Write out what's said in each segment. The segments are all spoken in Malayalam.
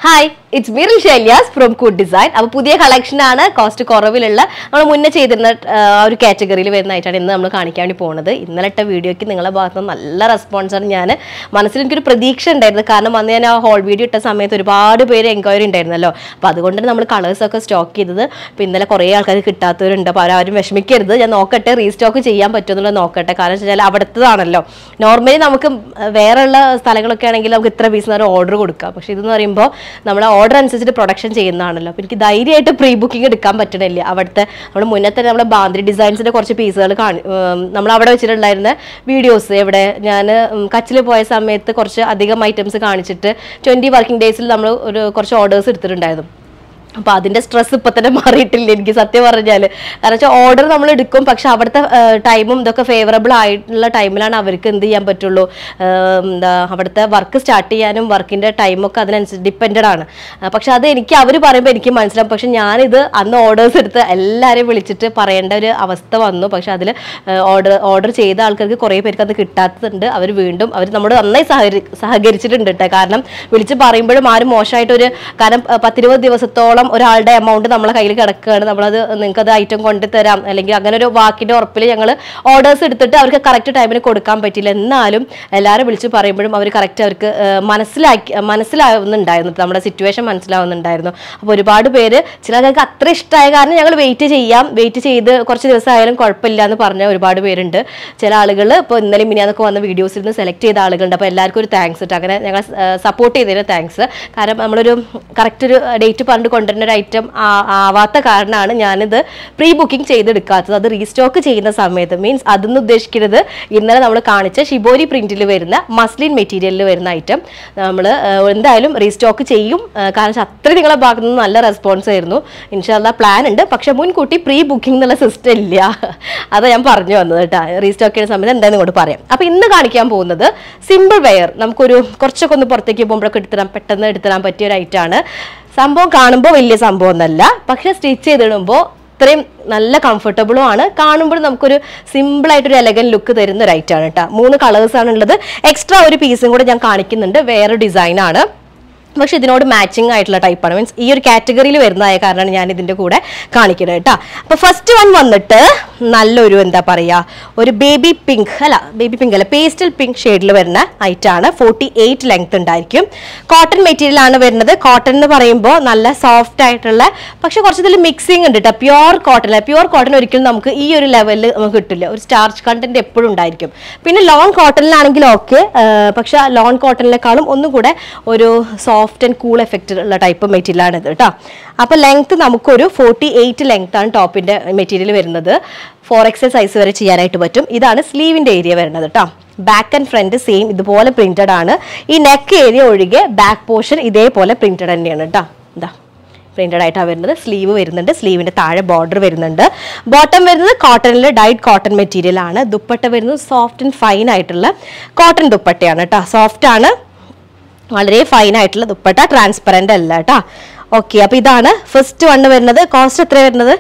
ഹായ് ഇറ്റ്സ് മീറിൽ ഷെല്യാസ് ഫ്രോം കുഡ് ഡിസൈൻ അപ്പോൾ പുതിയ കളക്ഷൻ ആണ് കോസ്റ്റ് കുറവിലുള്ള നമ്മൾ മുന്നേ ചെയ്തിരുന്ന ആ, ഒരു കാറ്റഗറിയിൽ വരുന്നതായിട്ടാണ് ഇന്ന് നമ്മൾ കാണിക്കാൻ വേണ്ടി പോകുന്നത് ഇന്നലെ ഇട്ട വീഡിയോയ്ക്ക് നിങ്ങളെ ഭാഗത്ത് നിന്ന് നല്ല റെസ്പോൺസാണ് ഞാൻ മനസ്സിൽ എനിക്കൊരു പ്രതീക്ഷ ഉണ്ടായിരുന്നു കാരണം അന്ന് ഞാൻ ആ ഹോൾ വീഡിയോ ഇട്ട സമയത്ത് ഒരുപാട് പേര് എൻക്വയറി ഉണ്ടായിരുന്നല്ലോ അപ്പോൾ അതുകൊണ്ട് നമ്മൾ കളേഴ്സൊക്കെ സ്റ്റോക്ക് ചെയ്തത് അപ്പോൾ ഇന്നലെ കുറേ ആൾക്കാർ കിട്ടാത്തവരുണ്ട് അപ്പോൾ ആരും വിഷമിക്കരുത് ഞാൻ നോക്കട്ടെ റീസ്റ്റോക്ക് ചെയ്യാൻ പറ്റുമെന്നുള്ളത് നോക്കട്ടെ കാരണം വെച്ചാൽ അവിടുത്തതാണല്ലോ നോർമലി നമുക്ക് വേറെയുള്ള സ്ഥലങ്ങളൊക്കെ ആണെങ്കിൽ നമുക്ക് ഇത്ര പീസ് ഒരു ഓർഡർ കൊടുക്കാം പക്ഷെ ഇതെന്ന് പറയുമ്പോൾ നമ്മൾ ഓർഡർ അനുസരിച്ചിട്ട് പ്രൊഡക്ഷൻ ചെയ്യുന്നതാണല്ലോ അപ്പോൾ എനിക്ക് ധൈര്യമായിട്ട് പ്രീ ബുക്കിംഗ് എടുക്കാൻ പറ്റണില്ല അവിടുത്തെ നമ്മൾ മുന്നേ തന്നെ നമ്മുടെ ബാന്ദ്രി ഡിസൈൻസിന്റെ കുറച്ച് പീസുകൾ കാണി നമ്മൾ അവിടെ വെച്ചിട്ടുണ്ടായിരുന്ന വീഡിയോസ് എവിടെ ഞാൻ കച്ചിൽ പോയ സമയത്ത് കുറച്ച് അധികം ഐറ്റംസ് കാണിച്ചിട്ട് ട്വൻറ്റി വർക്കിംഗ് ഡേയ്സിൽ നമ്മൾ ഒരു കുറച്ച് ഓർഡേഴ്സ് എടുത്തിട്ടുണ്ടായിരുന്നു അപ്പോൾ അതിൻ്റെ സ്ട്രെസ് ഇപ്പം തന്നെ മാറിയിട്ടില്ല എനിക്ക് സത്യം പറഞ്ഞാൽ കാരണം വെച്ചാൽ ഓർഡർ നമ്മൾ എടുക്കും പക്ഷെ അവിടുത്തെ ടൈമും ഇതൊക്കെ ഫേവറബിൾ ആയിട്ടുള്ള ടൈമിലാണ് അവർക്ക് എന്ത് ചെയ്യാൻ പറ്റുള്ളൂ ഏഹ് എന്താ അവിടുത്തെ വർക്ക് സ്റ്റാർട്ട് ചെയ്യാനും വർക്കിൻ്റെ ടൈമൊക്കെ അതിനനുസരിച്ച് ഡിപ്പെൻഡഡ് ആണ് ആ, പക്ഷെ അത് എനിക്ക് അവർ പറയുമ്പോൾ എനിക്ക് മനസ്സിലാവും പക്ഷെ ഞാനിത് അന്ന് ഓർഡേഴ്സ് എടുത്ത് എല്ലാവരെയും വിളിച്ചിട്ട് പറയേണ്ട ഒരു അവസ്ഥ വന്നു പക്ഷെ അതിൽ ഓർഡർ ഓർഡർ ചെയ്ത ആൾക്കാർക്ക് കുറേ പേർക്ക് അത് കിട്ടാത്തതുണ്ട് അവർ വീണ്ടും അവർ നമ്മോട് നന്നായി സഹകരി സഹകരിച്ചിട്ടുണ്ട് കേട്ടോ കാരണം വിളിച്ച് പറയുമ്പോഴും ആരും മോശമായിട്ടൊരു കാരണം പ- പത്തിരുപത് ദിവസത്തോളം ഒരാളുടെ എമൗണ്ട് നമ്മളെ കയ്യിൽ കിടക്കുകയാണ് നമ്മളത് നിങ്ങൾക്ക് അത് ഐറ്റം കൊണ്ടു തരാം അല്ലെങ്കിൽ അങ്ങനെ ഒരു വാക്കിന്റെ ഉറപ്പിൽ ഞങ്ങൾ ഓർഡേഴ്സ് എടുത്തിട്ട് അവർക്ക് കറക്റ്റ് ടൈമിന് കൊടുക്കാൻ പറ്റില്ല എന്നാലും എല്ലാവരും വിളിച്ച് പറയുമ്പോഴും അവർ കറക്റ്റ് അവർക്ക് ഏഹ്, മനസ്സിലാക്കി മനസ്സിലാവുന്നുണ്ടായിരുന്നു നമ്മുടെ സിറ്റുവേഷൻ മനസ്സിലാവുന്നുണ്ടായിരുന്നു അപ്പോൾ ഒരുപാട് പേര് ചിലർക്ക് അത്ര ഇഷ്ടമായ കാരണം ഞങ്ങൾ വെയിറ്റ് ചെയ്യാം വെയിറ്റ് ചെയ്ത് കുറച്ച് ദിവസം ആയാലും കുഴപ്പമില്ല എന്ന് പറഞ്ഞ ഒരുപാട് പേരുണ്ട് ചില ആളുകൾ ഇപ്പോൾ ഇന്നലെ മിനിയാന്നൊക്കെ വന്ന വീഡിയോസിൽ നിന്ന് സെലക്ട് ചെയ്ത ആളുകളുണ്ട് അപ്പോൾ എല്ലാവർക്കും ഒരു താങ്ക്സ് ഇട്ട് അങ്ങനെ ഞങ്ങൾ സപ്പോർട്ട് ചെയ്തതിന് താങ്ക്സ് കാരണം നമ്മളൊരു കറക്റ്റ് ഒരു ഡേറ്റ് പറഞ്ഞിട്ട് കൊണ്ടുവരുന്ന ഒരു ഐറ്റം ആവാത്ത കാരണമാണ് ഞാനിത് പ്രീ ബുക്കിംഗ് ചെയ്തെടുക്കാത്തത് അത് റീസ്റ്റോക്ക് ചെയ്യുന്ന സമയത്ത് മീൻസ് അതെന്ന് ഉദ്ദേശിക്കുന്നത് ഇന്നലെ നമ്മൾ കാണിച്ച ഷിബോരി പ്രിന്റിൽ വരുന്ന മസ്ലിൻ മെറ്റീരിയലിൽ വരുന്ന ഐറ്റം നമ്മൾ എന്തായാലും റീസ്റ്റോക്ക് ചെയ്യും ആ, കാരണം വെച്ചാൽ അത്രയും നിങ്ങളെ ഭാഗത്തു നിന്ന് നല്ല റെസ്പോൺസ് ആയിരുന്നു ഇൻഷാല്ല പ്ലാൻ ഉണ്ട് പക്ഷെ മുൻകൂട്ടി പ്രീ ബുക്കിംഗ് എന്നുള്ള സിസ്റ്റം ഇല്ല അത് ഞാൻ പറഞ്ഞു വന്നത് കേട്ടോ റീസ്റ്റോക്ക് ചെയ്യുന്ന സമയത്ത് എന്തായാലും ഇങ്ങോട്ട് പറയാം അപ്പൊ ഇന്ന് കാണിക്കാൻ പോകുന്നത് സിമ്പിൾ വെയർ നമുക്കൊരു കുറച്ചൊക്കെ ഒന്ന് പുറത്തേക്ക് പോകുമ്പോഴൊക്കെ എടുത്തിടാൻ പെട്ടെന്ന് എടുത്തിടാൻ പറ്റിയ ഒരു ഐറ്റാണ് സംഭവം കാണുമ്പോൾ വലിയ സംഭവം ഒന്നല്ല പക്ഷെ സ്റ്റിച്ച് ചെയ്തിടുമ്പോൾ ഇത്രയും നല്ല കംഫർട്ടബിളും ആണ് കാണുമ്പോൾ നമുക്കൊരു സിമ്പിൾ ആയിട്ട് ഒരു എലഗൻ ലുക്ക് തരുന്ന ഒരു ഐറ്റാണ് കേട്ടോ മൂന്ന് കളേഴ്സ് ആണ് ഉള്ളത് എക്സ്ട്രാ ഒരു പീസും കൂടെ ഞാൻ കാണിക്കുന്നുണ്ട് വേറെ ഡിസൈൻ ആണ് പക്ഷെ ഇതിനോട് മാച്ചിങ് ആയിട്ടുള്ള ടൈപ്പാണ് മീൻസ് ഈ ഒരു കാറ്റഗറിയിൽ വരുന്നതായ കാരണമാണ് ഞാൻ ഇതിന്റെ കൂടെ കാണിക്കുന്നത് കേട്ടോ അപ്പൊ ഫസ്റ്റ് വൺ വന്നിട്ട് നല്ലൊരു എന്താ പറയാ ഒരു ബേബി പിങ്ക് അല്ല ബേബി പിങ്ക് അല്ല പേസ്റ്റൽ പിങ്ക് ഷെയ്ഡിൽ വരുന്ന ഐറ്റം ആണ് ഫോർട്ടി എയ്റ്റ് ലെങ്ത് ഉണ്ടായിരിക്കും കോട്ടൺ മെറ്റീരിയൽ ആണ് വരുന്നത് കോട്ടൺ എന്ന് പറയുമ്പോൾ നല്ല സോഫ്റ്റ് ആയിട്ടുള്ള പക്ഷെ കുറച്ച് ഇതിൽ മിക്സിംഗ് ഉണ്ട് കേട്ടോ പ്യുവർ കോട്ടൺ അല്ല പ്യുവർ കോട്ടൺ ഒരിക്കലും നമുക്ക് ഈ ഒരു ലെവലിൽ നമുക്ക് കിട്ടില്ല ഒരു സ്റ്റാർച്ച് കണ്ടന്റ് എപ്പോഴും ഉണ്ടായിരിക്കും പിന്നെ ലോൺ കോട്ടണിലാണെങ്കിൽ ഓക്കെ പക്ഷെ ലോൺ കോട്ടണിനേക്കാളും ഒന്നും കൂടെ ഒരു സോഫ്റ്റ് ആൻഡ് കൂൾ എഫക്റ്റ് ഉള്ള ടൈപ്പ് മെറ്റീരിയൽ ആണ് ഇത് കേട്ടോ അപ്പോൾ ലെങ്ത് നമുക്കൊരു ഫോർട്ടി എയ്റ്റ് ലെങ്ത് ആണ് ടോപ്പിന്റെ മെറ്റീരിയൽ വരുന്നത് ഫോർ എക്സൽ സൈസ് വരെ ചെയ്യാനായിട്ട് പറ്റും ഇതാണ് സ്ലീവിന്റെ ഏരിയ വരുന്നത് കേട്ടോ ബാക്ക് ആൻഡ് ഫ്രണ്ട് സെയിം ഇതുപോലെ പ്രിന്റഡ് ആണ് ഈ നെക്ക് ഏരിയ ഒഴികെ ബാക്ക് പോർഷൻ ഇതേപോലെ പ്രിന്റഡ് തന്നെയാണ് കേട്ടോ ഇതാ പ്രിന്റഡ് ആയിട്ടാണ് വരുന്നത് സ്ലീവ് വരുന്നുണ്ട് സ്ലീവിന്റെ താഴെ ബോർഡർ വരുന്നുണ്ട് ബോട്ടം വരുന്നത് കോട്ടണിൽ ഡൈഡ് കോട്ടൺ മെറ്റീരിയൽ ആണ് ദുപ്പട്ട വരുന്നത് സോഫ്റ്റ് ആൻഡ് ഫൈൻ ആയിട്ടുള്ള കോട്ടൺ ദുപ്പട്ടയാണ് കേട്ടോ സോഫ്റ്റ് ആണ് വളരെ ഫൈൻ ആയിട്ടുള്ള ദുപ്പട്ട ട്രാൻസ്പെറന്റ് അല്ല കേട്ടോ ഓക്കെ അപ്പൊ ഇതാണ് ഫസ്റ്റ് വണ്ണ് വരുന്നത് കോസ്റ്റ് എത്ര വരുന്നത്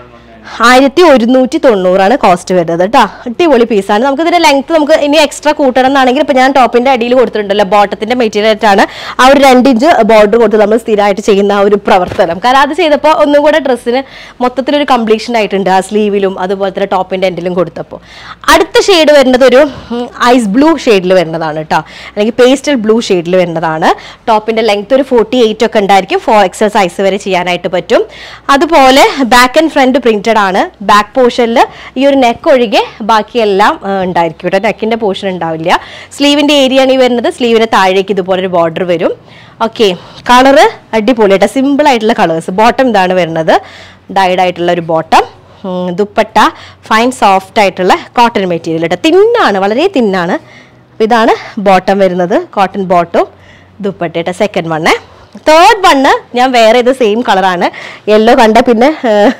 ആയിരത്തി ഒരുന്നൂറ്റി തൊണ്ണൂറാണ് കോസ്റ്റ് വരുന്നത് കേട്ടോ അടിപൊളി പീസാണ് നമുക്ക് ഇതിന്റെ ലെങ്ത് നമുക്ക് ഇനി എക്സ്ട്രാ കൂട്ടണം എന്നാണെങ്കിൽ ഇപ്പൊ ഞാൻ ടോപ്പിന്റെ അടിയിൽ കൊടുത്തിട്ടുണ്ടല്ലോ ബോട്ടത്തിന്റെ മെറ്റീരിയൽ ആയിട്ടാണ് ആ ഒരു രണ്ട് ഇഞ്ച് ബോർഡർ കൊടുത്ത് നമ്മൾ സ്ഥിരമായിട്ട് ചെയ്യുന്ന ആ ഒരു പ്രവർത്തനം കാരണം അത് ചെയ്തപ്പോൾ ഒന്നും കൂടെ ഡ്രസ്സിന് മൊത്തത്തിലൊരു കംപ്ലീഷൻ ആയിട്ടുണ്ട് ആ സ്ലീവിലും അതുപോലെ തന്നെ ടോപ്പിന്റെ എൻഡിലും കൊടുത്തപ്പോൾ അടുത്ത ഷെയ്ഡ് വരുന്നത് ഒരു ഐസ് ബ്ലൂ ഷെയ്ഡിൽ വരുന്നതാണ് കേട്ടോ അല്ലെങ്കിൽ പേസ്റ്റൽ ബ്ലൂ ഷെയ്ഡിൽ വരുന്നതാണ് ടോപ്പിന്റെ ലെങ്ത് ഒരു ഫോർട്ടി എയ്റ്റ് ഒക്കെ ഉണ്ടായിരിക്കും ഫോർ എക്സൽ സൈസ് വരെ ചെയ്യാനായിട്ട് പറ്റും അതുപോലെ ബാക്ക് ആൻഡ് ഫ്രണ്ട് പ്രിന്റഡ് ആണ് ബാക്ക് പോർഷനിൽ ഈ ഒരു നെക്ക് ഒഴികെ ബാക്കിയെല്ലാം ആ, ഉണ്ടായിരിക്കും കേട്ടോ നെക്കിന്റെ പോർഷൻ ഉണ്ടാവില്ല സ്ലീവിന്റെ ഏരിയ ആണ് ഈ വരുന്നത് സ്ലീവിന് താഴേക്ക് ഇതുപോലെ ഒരു ബോർഡർ വരും ഓക്കെ കളറ് അടിപൊളി കേട്ടോ സിമ്പിൾ ആയിട്ടുള്ള കളേഴ്സ് ബോട്ടം ഇതാണ് വരുന്നത് ഡൈഡ് ആയിട്ടുള്ള ഒരു ബോട്ടം ദുപ്പട്ട ഫൈൻ സോഫ്റ്റ് ആയിട്ടുള്ള കോട്ടൺ മെറ്റീരിയൽ കേട്ടോ തിന്നാണ് വളരെ തിന്നാണ് ഇതാണ് ബോട്ടം വരുന്നത് കോട്ടൺ ബോട്ടും ദുപ്പട്ട കേട്ടോ സെക്കൻഡ് വണ്ണേ തേർഡ് വണ്ണ് ഞാൻ വേറെ ഇത് സെയിം കളറാണ് യെല്ലോ കണ്ട പിന്നെ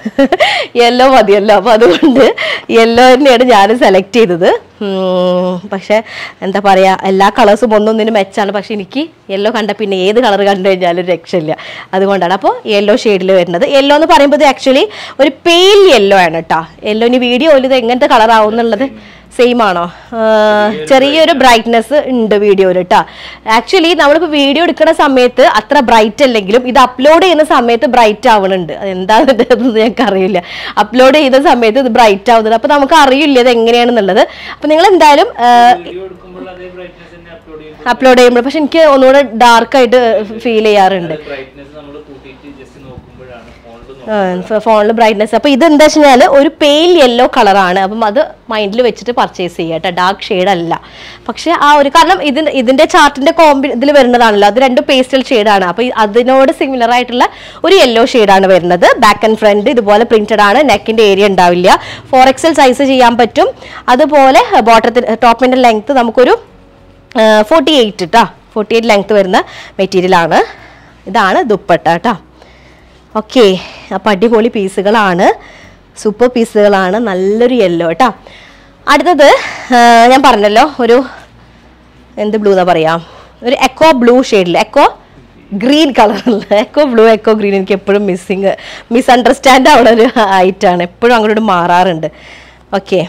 യെല്ലോ മതിയല്ലോ അപ്പോൾ അതുകൊണ്ട് യെല്ലോ തന്നെയാണ് ഞാൻ സെലക്ട് ചെയ്തത് ഉം, പക്ഷേ എന്താ പറയുക എല്ലാ കളേഴ്സും ഒന്നൊന്നിനും മെച്ചാണ് പക്ഷെ എനിക്ക് യെല്ലോ കണ്ട പിന്നെ ഏത് കളർ കണ്ടു കഴിഞ്ഞാലും ഒരു രക്ഷയില്ല അതുകൊണ്ടാണ് അപ്പോൾ യെല്ലോ ഷെയ്ഡിൽ വരുന്നത് യെല്ലോ എന്ന് പറയുമ്പോൾ ആക്ച്വലി ഒരു പെയിൽ യെല്ലോ ആണ് കേട്ടോ യെല്ലോ ഇനി വീഡിയോയിൽ ഇത് എങ്ങനത്തെ കളർ ആവും എന്നുള്ളത് സെയിം ആണോ ആ, ചെറിയൊരു ബ്രൈറ്റ്നെസ് ഉണ്ട് വീഡിയോയിൽ കേട്ടോ ആക്ച്വലി നമ്മളിപ്പോൾ വീഡിയോ എടുക്കുന്ന സമയത്ത് അത്ര ബ്രൈറ്റ് അല്ലെങ്കിലും ഇത് അപ്ലോഡ് ചെയ്യുന്ന സമയത്ത് ബ്രൈറ്റ് ആവണുണ്ട് അതെന്താണെന്ന് ഞങ്ങൾക്ക് അറിയില്ല അപ്ലോഡ് ചെയ്യുന്ന സമയത്ത് ഇത് ബ്രൈറ്റ് ആവുന്നത് അപ്പോൾ നമുക്ക് അറിയില്ല ഇത് എങ്ങനെയാണെന്നുള്ളത് അപ്പോൾ നിങ്ങൾ എന്തായാലും വീഡിയോ എടുക്കുമ്പോൾ അതേ ബ്രൈറ്റ്നസ് തന്നെ അപ്ലോഡ് ചെയ്യുമ്പോൾ അപ്ലോഡ് ചെയ്യുമ്പോൾ പക്ഷെ എനിക്ക് ഒന്നുകൂടെ ഡാർക്കായിട്ട് ഫീൽ ചെയ്യാറുണ്ട് ബ്രൈറ്റ്നസ് നമ്മൾ കൂട്ടിയിട്ട് ജസ്റ്റ് നോക്കുമ്പോഴാണ് ഫോണിൽ ഫോണിൽ ബ്രൈറ്റ്നസ് അപ്പോൾ ഇത് എന്താ വെച്ച് കഴിഞ്ഞാൽ ഒരു പെയിൽ യെല്ലോ കളറാണ് അപ്പം അത് മൈൻഡിൽ വെച്ചിട്ട് പർച്ചേസ് ചെയ്യുക കേട്ടോ ഡാർക്ക് ഷെയ്ഡ് അല്ല പക്ഷേ ആ ഒരു കാരണം ഇതിന് ഇതിൻ്റെ ചാർട്ടിൻ്റെ കോമ്പി ഇതിൽ വരുന്നതാണല്ലോ അത് രണ്ടും പേസ്റ്റൽ ഷെയ്ഡാണ് അപ്പോൾ ഈ അതിനോട് സിമിലർ ആയിട്ടുള്ള ഒരു യെല്ലോ ഷെയ്ഡാണ് വരുന്നത് ബാക്ക് ആൻഡ് ഫ്രണ്ട് ഇതുപോലെ പ്രിന്റഡ് ആണ് നെക്കിൻ്റെ ഏരിയ ഉണ്ടാവില്ല ഫോർ എക്സൽ സൈസ് ചെയ്യാൻ പറ്റും അതുപോലെ ബോട്ടത്തിന് ടോപ്പിൻ്റെ ലെങ്ത് നമുക്കൊരു ഫോർട്ടി എയ്റ്റ് കേട്ടോ ഫോർട്ടി എയ്റ്റ് ലെങ്ത് വരുന്ന മെറ്റീരിയലാണ് ഇതാണ് ദുപ്പട്ട കേട്ടോ ഓക്കെ അപ്പം അടിപൊളി പീസുകളാണ് സൂപ്പർ പീസുകളാണ് നല്ലൊരു യെല്ലോ കേട്ടോ അടുത്തത് ആ, ഞാൻ പറഞ്ഞല്ലോ ഒരു എന്ത് ബ്ലൂ എന്നാ പറയാം ഒരു എക്കോ ബ്ലൂ ഷെയ്ഡിൽ എക്കോ ഗ്രീൻ കളറുള്ള എക്കോ ബ്ലൂ എക്കോ ഗ്രീൻ എനിക്ക് എപ്പോഴും മിസ്സിങ് മിസ് അണ്ടർസ്റ്റാൻഡ് ആവുന്ന ഒരു ആയിട്ടാണ് എപ്പോഴും അങ്ങോട്ട് മാറാറുണ്ട് ഓക്കെ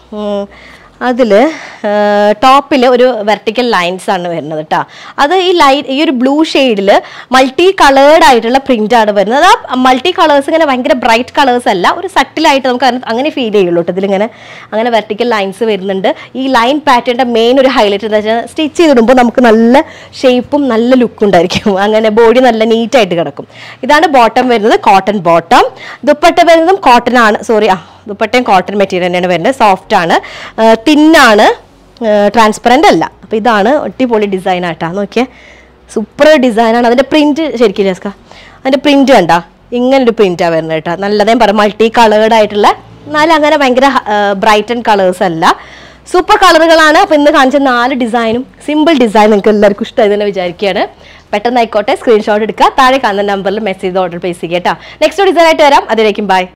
അതിൽ ടോപ്പിൽ ഒരു വെർട്ടിക്കൽ ലൈൻസ് ആണ് വരുന്നത് കേട്ടോ അത് ഈ ലൈൻ ഈ ഒരു ബ്ലൂ ഷെയ്ഡിൽ മൾട്ടി കളേർഡ് ആയിട്ടുള്ള പ്രിന്റ് ആണ് വരുന്നത് ആ മൾട്ടി കളേഴ്സ് ഇങ്ങനെ ഭയങ്കര ബ്രൈറ്റ് കളേഴ്സ് അല്ല ഒരു സട്ടിലായിട്ട് നമുക്ക് അങ്ങനെ- അങ്ങനെ ഫീൽ ചെയ്യുള്ളൂ കേട്ടോ ഇതിലിങ്ങനെ അങ്ങനെ വെർട്ടിക്കൽ ലൈൻസ് വരുന്നുണ്ട് ഈ ലൈൻ പാറ്റേണിന്റെ മെയിൻ ഒരു ഹൈലൈറ്റ് എന്താ വെച്ചാൽ സ്റ്റിച്ച് ചെയ്തിടുമ്പോൾ നമുക്ക് നല്ല ഷേപ്പും നല്ല ലുക്കും ഉണ്ടായിരിക്കും അങ്ങനെ ബോഡി നല്ല നീറ്റായിട്ട് കിടക്കും ഇതാണ് ബോട്ടം വരുന്നത് കോട്ടൺ ബോട്ടം ദുപ്പട്ട വരുന്നതും കോട്ടൺ ആണ് സോറി ആ ദുപ്പട്ടയും കോട്ടൺ മെറ്റീരിയൽ തന്നെയാണ് വരുന്നത് സോഫ്റ്റ് ആണ് തിന്നാണ് ട്രാൻസ്പെറൻ്റ് അല്ല അപ്പോൾ ഇതാണ് അടിപൊളി ഡിസൈൻ ആട്ടാ നോക്കിയേ സൂപ്പർ ഡിസൈനാണ് അതിൻ്റെ പ്രിന്റ് ശരിക്കും ജസ്ക അതിൻ്റെ പ്രിന്റ് കണ്ട ഇങ്ങനൊരു പ്രിന്റാണ് വരുന്നത് കേട്ടോ നല്ലതേ പറ മൾട്ടി കളേർഡ് ആയിട്ടുള്ള എന്നാലും അങ്ങനെ ഭയങ്കര ബ്രൈറ്റ് ആൻഡ് കളേഴ്സ് അല്ല സൂപ്പർ കളറുകളാണ് അപ്പോൾ ഇന്ന് കാണിച്ച നാല് ഡിസൈനും സിമ്പിൾ ഡിസൈൻ നിങ്ങൾക്ക് എല്ലാവർക്കും ഇഷ്ടമായി തന്നെ വിചാരിക്കുകയാണ് പെട്ടെന്ന് ആയിക്കോട്ടെ സ്ക്രീൻഷോട്ട് എടുക്കുക താഴെ കാണുന്ന നമ്പറിൽ മെസ്സേജ് ഓർഡർ പ്ലേസ് ചെയ്യുക കേട്ടോ നെക്സ്റ്റ് ഡിസൈൻ ആയിട്ട് വരാം അതിലേക്കും ബൈ